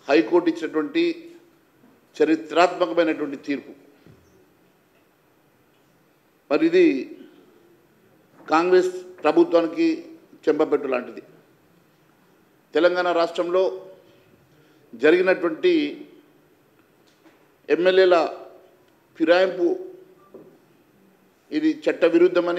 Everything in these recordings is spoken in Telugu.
హైకోర్టు ఇచ్చినటువంటి చరిత్రాత్మకమైనటువంటి తీర్పు మరి ఇది కాంగ్రెస్ ప్రభుత్వానికి చెంపపెట్టు లాంటిది తెలంగాణ రాష్ట్రంలో జరిగినటువంటి ఎమ్మెల్యేల ఫిరాయింపు ఇది చట్ట విరుద్ధమని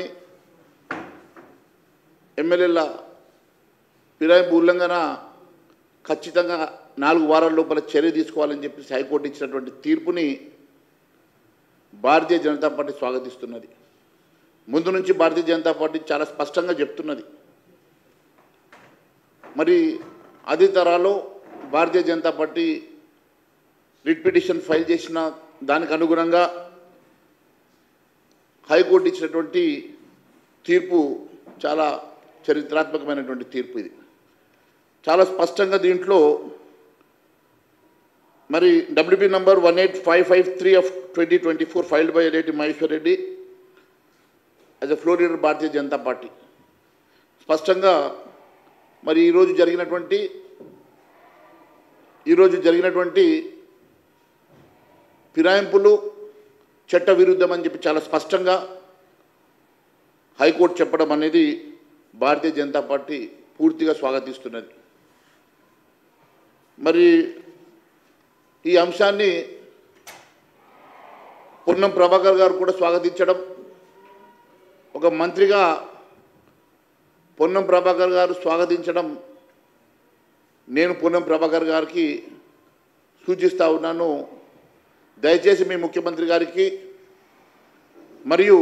ఎమ్మెల్యేల ఫిరాయింపు ఉల్లంఘన ఖచ్చితంగా నాలుగు వారాల లోపల చర్య తీసుకోవాలని చెప్పి హైకోర్టు ఇచ్చినటువంటి తీర్పుని భారతీయ జనతా పార్టీ స్వాగతిస్తున్నది ముందు నుంచి భారతీయ జనతా పార్టీ చాలా స్పష్టంగా చెప్తున్నది మరి అదే తరాలో Bharatiya Janata party writ petition file చేసిన దానికి అనుగుణంగా హైకోర్టు ఇచ్చినటువంటి తీర్పు చాలా చరిత్రాత్మకమైనటువంటి తీర్పు ఇది చాలా స్పష్టంగా దీంట్లో మరి WB number one eight five five three of twenty twenty four filed by Reddy Maheshwar Reddy as a floor leader Bharatiya Janata party స్పష్టంగా మరి ఈరోజు జరిగినటువంటి ఈరోజు జరిగినటువంటి ఫిరాయింపులు చట్ట విరుద్ధం అని చెప్పి చాలా స్పష్టంగా హైకోర్టు చెప్పడం అనేది భారతీయ జనతా పార్టీ పూర్తిగా స్వాగతిస్తున్నది మరి ఈ అంశాన్ని పొన్నం ప్రభాకర్ గారు కూడా స్వాగతించడం ఒక మంత్రిగా పొన్నం ప్రభాకర్ గారు స్వాగతించడం నేను పొన్నం ప్రభాకర్ గారికి సూచిస్తూ ఉన్నాను దయచేసి మీ ముఖ్యమంత్రి గారికి మరియు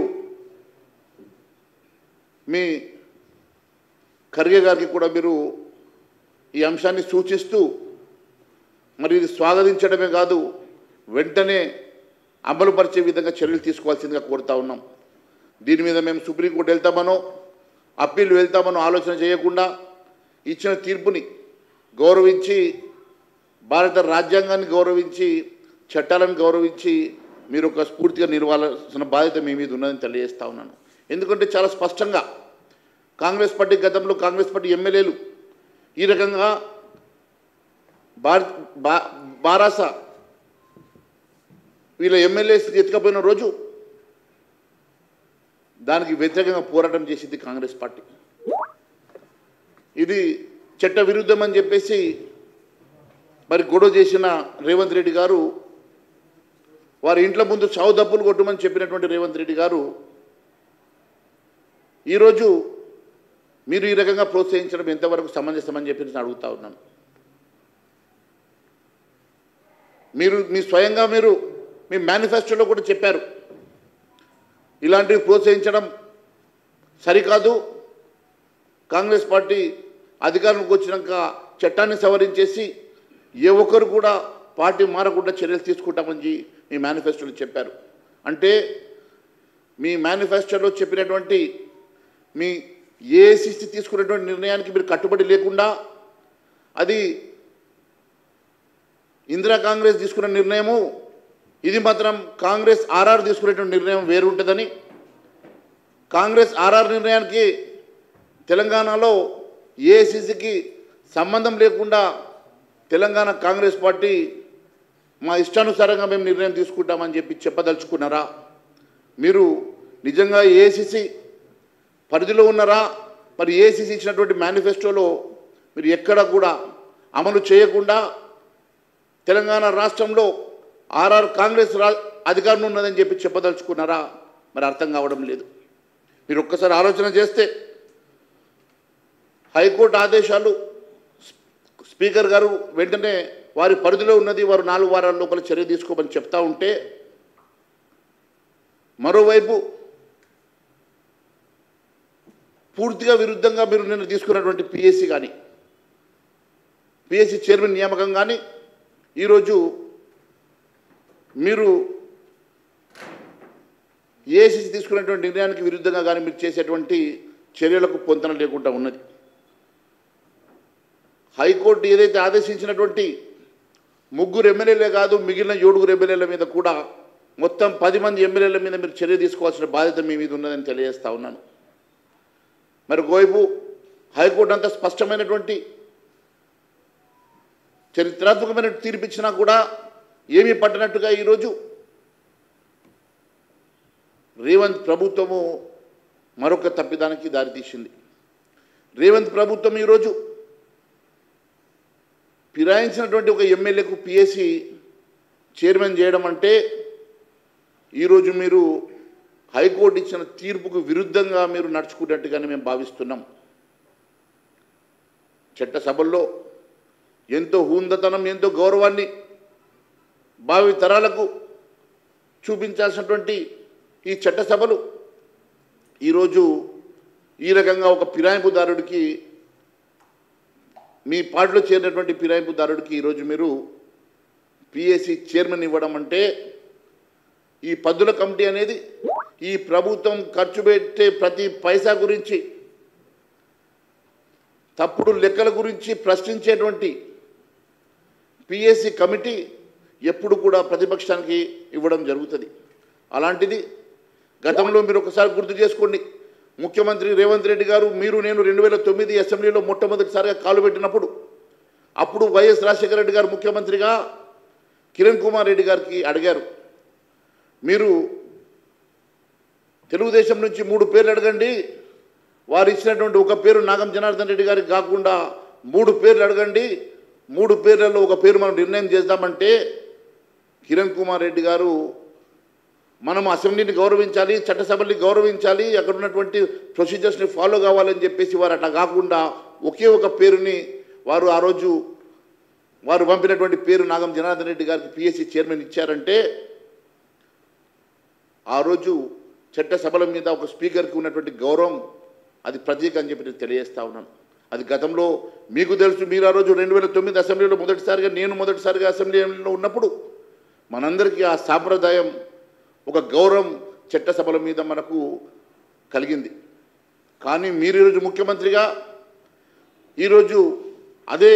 మీ ఖర్గే గారికి కూడా మీరు ఈ అంశాన్ని సూచిస్తూ మరి ఇది స్వాగతించడమే కాదు వెంటనే అమలుపరిచే విధంగా చర్యలు తీసుకోవాల్సిందిగా కోరుతా ఉన్నాం దీని మీద మేము సుప్రీంకోర్టు వెళ్తామనో అప్పీల్ వెళ్తామనో ఆలోచన చేయకుండా ఇచ్చిన తీర్పుని గౌరవించి భారత రాజ్యాంగాన్ని గౌరవించి చట్టాలను గౌరవించి మీరు ఒక స్ఫూర్తిగా నిర్వాల్సిన బాధ్యత మీ మీద ఉన్నదని తెలియజేస్తా ఉన్నాను ఎందుకంటే చాలా స్పష్టంగా కాంగ్రెస్ పార్టీ గతంలో కాంగ్రెస్ పార్టీ ఎమ్మెల్యేలు ఈ రకంగా భారత్ బా బారాస వీళ్ళ ఎమ్మెల్యేస్ ఎత్తుకపోయిన రోజు దానికి వ్యతిరేకంగా పోరాటం చేసింది కాంగ్రెస్ పార్టీ ఇది చట్ట విరుద్ధం అని చెప్పేసి మరి గొడవ చేసిన రేవంత్ రెడ్డి గారు వారి ఇంట్ల ముందు చావు దప్పులు కొట్టమని చెప్పినటువంటి రేవంత్ రెడ్డి గారు ఈరోజు మీరు ఈ రకంగా ప్రోత్సహించడం ఎంతవరకు సమంజసమని చెప్పి నేను అడుగుతా ఉన్నాను మీరు మీ స్వయంగా మీరు మీ మేనిఫెస్టోలో కూడా చెప్పారు ఇలాంటివి ప్రోత్సహించడం సరికాదు కాంగ్రెస్ పార్టీ అధికారంలోకి వచ్చినాక చట్టాన్ని సవరించేసి ఏ ఒక్కరు కూడా పార్టీ మారకుండా చర్యలు తీసుకుంటామని చెప్పి మీ మేనిఫెస్టోలో చెప్పారు అంటే మీ మేనిఫెస్టోలో చెప్పినటువంటి మీ ఏఐసిసి తీసుకున్నటువంటి నిర్ణయానికి మీరు కట్టుబడి లేకుండా అది ఇందిరా కాంగ్రెస్ తీసుకున్న నిర్ణయము ఇది మాత్రం కాంగ్రెస్ ఆర్ఆర్ తీసుకునేటువంటి నిర్ణయం వేరు ఉంటుందని కాంగ్రెస్ ఆర్ఆర్ నిర్ణయానికి తెలంగాణలో ఏఐసిసికి సంబంధం లేకుండా తెలంగాణ కాంగ్రెస్ పార్టీ మా ఇష్టానుసారంగా మేము నిర్ణయం తీసుకుంటామని చెప్పి చెప్పదలుచుకున్నారా మీరు నిజంగా ఏఐసిసి పరిధిలో ఉన్నారా మరి ఏఐసిసి ఇచ్చినటువంటి మేనిఫెస్టోలో మీరు ఎక్కడ కూడా అమలు చేయకుండా తెలంగాణ రాష్ట్రంలో ఆర్ఆర్ కాంగ్రెస్ రా అధికారంలో ఉన్నదని చెప్పి చెప్పదలుచుకున్నారా మరి అర్థం కావడం లేదు మీరు ఒక్కసారి ఆలోచన చేస్తే హైకోర్టు ఆదేశాలు స్పీకర్ గారు వెంటనే వారి పరిధిలో ఉన్నది వారు నాలుగు వారాల లోపల చర్య తీసుకోమని చెప్తా ఉంటే మరోవైపు పూర్తిగా విరుద్ధంగా మీరు నిన్న తీసుకున్నటువంటి పిఎస్సి కానీ పిఎస్సి చైర్మన్ నియామకం కానీ ఈరోజు మీరు ఏఐసిసి తీసుకున్నటువంటి నిర్ణయానికి విరుద్ధంగా కానీ మీరు చేసేటువంటి చర్యలకు పొంతన లేకుండా ఉన్నది హైకోర్టు ఏదైతే ఆదేశించినటువంటి ముగ్గురు ఎమ్మెల్యేలే కాదు మిగిలిన ఏడుగురు ఎమ్మెల్యేల మీద కూడా మొత్తం పది మంది ఎమ్మెల్యేల మీద మీరు చర్య తీసుకోవాల్సిన బాధ్యత మీ మీద ఉన్నదని తెలియజేస్తా ఉన్నాను మరి ఒకవైపు హైకోర్టు అంత స్పష్టమైనటువంటి చరిత్రాత్మకమైన తీర్పిచ్చినా కూడా ఏమీ పట్టనట్టుగా ఈరోజు రేవంత్ ప్రభుత్వము మరొక తప్పిదానికి దారితీసింది రేవంత్ ప్రభుత్వం ఈరోజు ఫిరాయించినటువంటి ఒక ఎమ్మెల్యేకు పిఎస్సి చైర్మన్ చేయడం అంటే ఈరోజు మీరు హైకోర్టు ఇచ్చిన తీర్పుకు విరుద్ధంగా మీరు నడుచుకున్నట్టుగానే మేము భావిస్తున్నాం చట్టసభల్లో ఎంతో హూందతనం ఎంతో గౌరవాన్ని భావి తరాలకు చూపించాల్సినటువంటి ఈ చట్టసభలు ఈరోజు ఈ రకంగా ఒక ఫిరాయింపుదారుడికి మీ పార్టీలో చేరినటువంటి ఫిరాయింపుదారుడికి ఈరోజు మీరు పిఎస్సి చైర్మన్ ఇవ్వడం అంటే ఈ పద్దుల కమిటీ అనేది ఈ ప్రభుత్వం ఖర్చు పెట్టే ప్రతి పైసా గురించి తప్పుడు లెక్కల గురించి ప్రశ్నించేటువంటి పిఎస్సి కమిటీ ఎప్పుడు కూడా ప్రతిపక్షానికి ఇవ్వడం జరుగుతుంది అలాంటిది గతంలో మీరు ఒకసారి గుర్తు చేసుకోండి ముఖ్యమంత్రి రేవంత్ రెడ్డి గారు మీరు నేను రెండు వేల తొమ్మిది అసెంబ్లీలో మొట్టమొదటిసారిగా కాలు పెట్టినప్పుడు అప్పుడు వైఎస్ రాజశేఖర రెడ్డి గారు ముఖ్యమంత్రిగా కిరణ్ కుమార్ రెడ్డి గారికి అడిగారు మీరు తెలుగుదేశం నుంచి మూడు పేర్లు అడగండి వారు ఇచ్చినటువంటి ఒక పేరు నాగం జనార్దన్ రెడ్డి గారికి కాకుండా మూడు పేర్లు అడగండి మూడు పేర్లలో ఒక పేరు మనం నిర్ణయం చేద్దామంటే కిరణ్ కుమార్ రెడ్డి గారు మనం అసెంబ్లీని గౌరవించాలి చట్టసభల్ని గౌరవించాలి అక్కడ ఉన్నటువంటి ప్రొసీజర్స్ని ఫాలో కావాలని చెప్పేసి వారు అట్లా కాకుండా ఒకే ఒక పేరుని వారు ఆ రోజు వారు పంపినటువంటి పేరు నాగం జనార్దన్ రెడ్డి గారికి పిఎస్సి చైర్మన్ ఇచ్చారంటే ఆ రోజు చట్టసభల మీద ఒక స్పీకర్కి ఉన్నటువంటి గౌరవం అది ప్రతీక అని చెప్పి నేను తెలియజేస్తా ఉన్నాను అది గతంలో మీకు తెలుసు మీరు ఆ రోజు రెండు వేల తొమ్మిది అసెంబ్లీలో మొదటిసారిగా నేను మొదటిసారిగా అసెంబ్లీలో ఉన్నప్పుడు మనందరికీ ఆ సాంప్రదాయం ఒక గౌరవం చట్టసభల మీద మనకు కలిగింది కానీ మీరు ఈరోజు ముఖ్యమంత్రిగా ఈరోజు అదే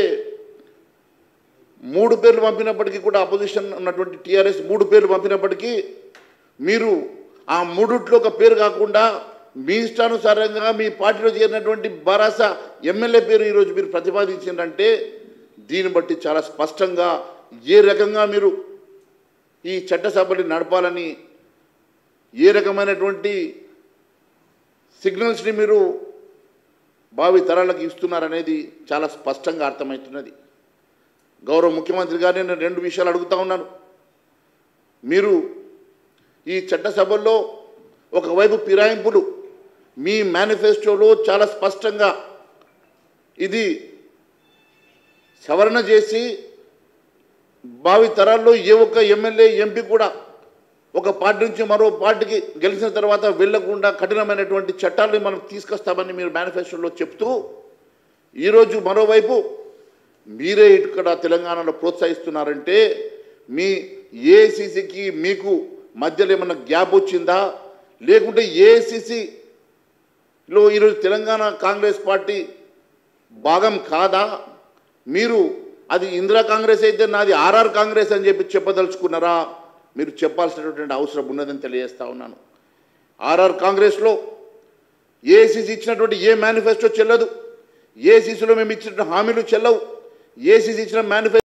మూడు పేర్లు పంపినప్పటికీ కూడా అపోజిషన్ ఉన్నటువంటి టీఆర్ఎస్ మూడు పేర్లు పంపినప్పటికీ మీరు ఆ మూడిట్లో ఒక పేరు కాకుండా మీ ఇష్టానుసారంగా మీ పార్టీలో చేరినటువంటి బరాస ఎమ్మెల్యే పేరు ఈరోజు మీరు ప్రతిపాదించిందంటే దీన్ని బట్టి చాలా స్పష్టంగా ఏ రకంగా మీరు ఈ చట్టసభని నడపాలని ఏ రకమైనటువంటి సిగ్నల్స్ని మీరు భావి తరాలకు ఇస్తున్నారనేది చాలా స్పష్టంగా అర్థమవుతున్నది గౌరవ ముఖ్యమంత్రి గారిని నేను రెండు విషయాలు అడుగుతా ఉన్నాను మీరు ఈ చట్టసభల్లో ఒకవైపు ఫిరాయింపులు మీ మేనిఫెస్టోలో చాలా స్పష్టంగా ఇది సవరణ చేసి భావి తరాల్లో ఏ ఒక్క ఎమ్మెల్యే ఎంపీ కూడా ఒక పార్టీ నుంచి మరో పార్టీకి గెలిచిన తర్వాత వెళ్లకుండా కఠినమైనటువంటి చట్టాలని మనం తీసుకొస్తామని మీరు మేనిఫెస్టోలో చెప్తూ ఈరోజు మరోవైపు మీరే ఇక్కడ తెలంగాణలో ప్రోత్సహిస్తున్నారంటే మీ ఏఐసిసికి మీకు మధ్యలో ఏమన్నా గ్యాప్ వచ్చిందా లేకుంటే ఏఐసిసిలో ఈరోజు తెలంగాణ కాంగ్రెస్ పార్టీ భాగం కాదా మీరు అది ఇందిరా కాంగ్రెస్ అయితే నాది ఆర్ఆర్ కాంగ్రెస్ అని చెప్పి చెప్పదలుచుకున్నారా మీరు చెప్పాల్సినటువంటి అవసరం ఉన్నదని తెలియజేస్తా ఉన్నాను ఆర్ఆర్ కాంగ్రెస్లో ఏఐసిసి ఇచ్చినటువంటి ఏ మేనిఫెస్టో చెల్లదు ఏసీసీలో మేము ఇచ్చిన హామీలు చెల్లవు ఏసీసీ ఇచ్చిన మేనిఫెస్టో